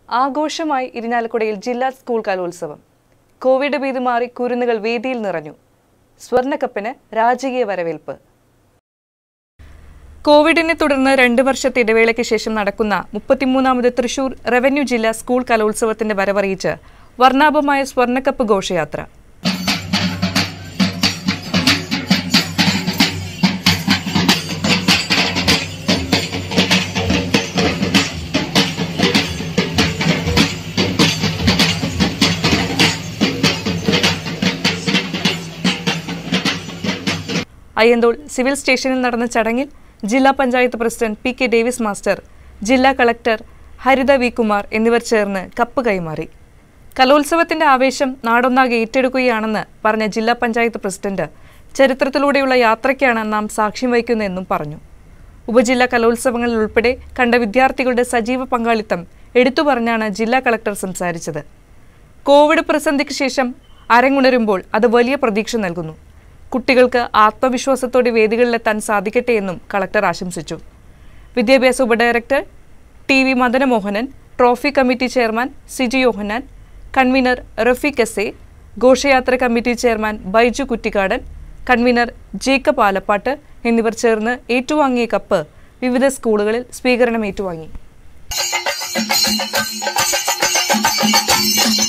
ആഘോഷമായി ഇരിഞ്ഞാലക്കുടയിൽ ജില്ലാ സ്കൂൾ കലോത്സവം കോവിഡ് ഭീതി മാറി കുരുന്നുകൾ വേദിയിൽ നിറഞ്ഞു സ്വർണ്ണക്കപ്പിന് രാജകീയ വരവേൽപ്പ് കോവിഡിനെ തുടർന്ന് രണ്ട് വർഷത്തെ ഇടവേളയ്ക്ക് ശേഷം നടക്കുന്ന മുപ്പത്തിമൂന്നാമത് തൃശൂർ റവന്യൂ ജില്ലാ സ്കൂൾ കലോത്സവത്തിന്റെ വരവറിയിച്ച് വർണ്ണാഭമായ സ്വർണ്ണക്കപ്പ് ഘോഷയാത്ര അയ്യന്തോൾ സിവിൽ സ്റ്റേഷനിൽ നടന്ന ചടങ്ങിൽ ജില്ലാ panchayat president P K Davis master ജില്ലാ കളക്ടർ ഹരിത വി കുമാർ എന്നിവർ ചേർന്ന് കപ്പ് കൈമാറി കലോത്സവത്തിന്റെ ആവേശം നാടൊന്നാകെ ഏറ്റെടുക്കുകയാണെന്ന് പറഞ്ഞ ജില്ലാ പഞ്ചായത്ത് പ്രസിഡന്റ് ചരിത്രത്തിലൂടെയുള്ള യാത്രയ്ക്കാണ് നാം സാക്ഷ്യം വഹിക്കുന്നതെന്നും പറഞ്ഞു ഉപജില്ലാ കലോത്സവങ്ങളിൽ ഉൾപ്പെടെ കണ്ട വിദ്യാർത്ഥികളുടെ സജീവ പങ്കാളിത്തം എടുത്തു പറഞ്ഞാണ് ജില്ലാ കളക്ടർ സംസാരിച്ചത് കോവിഡ് പ്രതിസന്ധിക്ക് ശേഷം അരങ്ങുണരുമ്പോൾ അത് വലിയ പ്രതീക്ഷ നൽകുന്നു കുട്ടികൾക്ക് ആത്മവിശ്വാസത്തോടെ വേദികളിലെത്താൻ സാധിക്കട്ടെ എന്നും കളക്ടർ ആശംസിച്ചു വിദ്യാഭ്യാസ ഉപഡയറക്ടർ T V Madanamohanan trophy committee chairman Siji Yohannan convener Rafeeq S A ഘോഷയാത്ര committee chairman Baiju Kuttikkadan convener Jacob Alappatt എന്നിവർ ചേർന്ന് ഏറ്റുവാങ്ങിയ കപ്പ് വിവിധ സ്കൂളുകളിൽ സ്വീകരണം ഏറ്റുവാങ്ങി